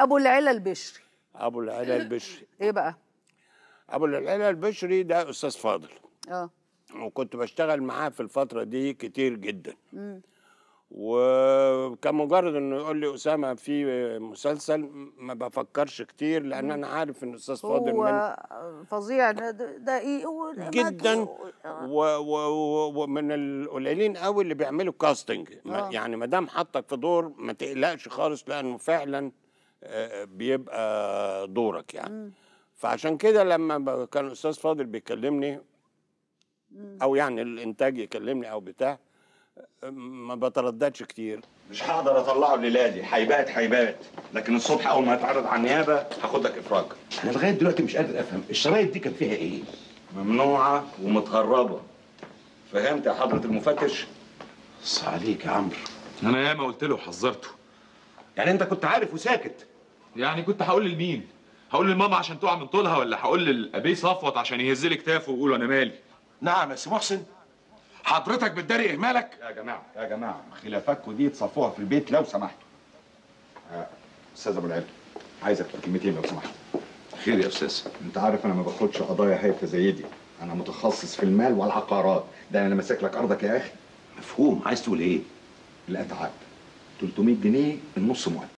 ابو العلا البشري ابو العلا البشري ايه بقى ابو العلا البشري ده استاذ فاضل اه وكنت بشتغل معاه في الفترة دي كتير جدا وكان مجرد انه يقول لي اسامه في مسلسل ما بفكرش كتير لان انا عارف ان الاستاذ فاضل من هو فظيع ده ده ايه هو ده جدا مجهول. و- و- و- ومن القليلين قوي اللي بيعملوا كاستنج ما- آه. يعني ما دام حطك في دور ما تقلقش خالص لانه فعلا آه، بيبقى دورك يعني فعشان كده لما ب- كان الاستاذ فاضل بيكلمني او يعني الانتاج يكلمني او بتاع آه، ما بترددش كتير مش هقدر اطلعه الليله دي هيبات هيبات لكن الصبح اول ما يتعرض على النيابه هاخد لك افراج انا لغايه دلوقتي مش قادر افهم الشرايط دي كان فيها ايه ممنوعه ومتهربه فهمت يا حضره المفتش ص عليك يا عمرو انا ياما قلت له وحذرته يعني انت كنت عارف وساكت يعني كنت هقول لمين هقول لماما عشان تقع من طولها ولا هقول لابي صفوت عشان يهز لي كتافه ويقول انا مالي نعم يا سي محسن حضرتك بتداري اهمالك يا جماعه يا جماعه خلافاتكم دي تصفوها في البيت لو سمحتوا آه، استاذ ابو العلا عايزك في كلمتين لو سمحت خير يا استاذ انت عارف انا ما باخدش قضايا هايفه زي دي انا متخصص في المال والعقارات ده انا ماسك لك ارضك يا اخي مفهوم عايز تقول ايه الاتعاب 300 جنيه النص مقدم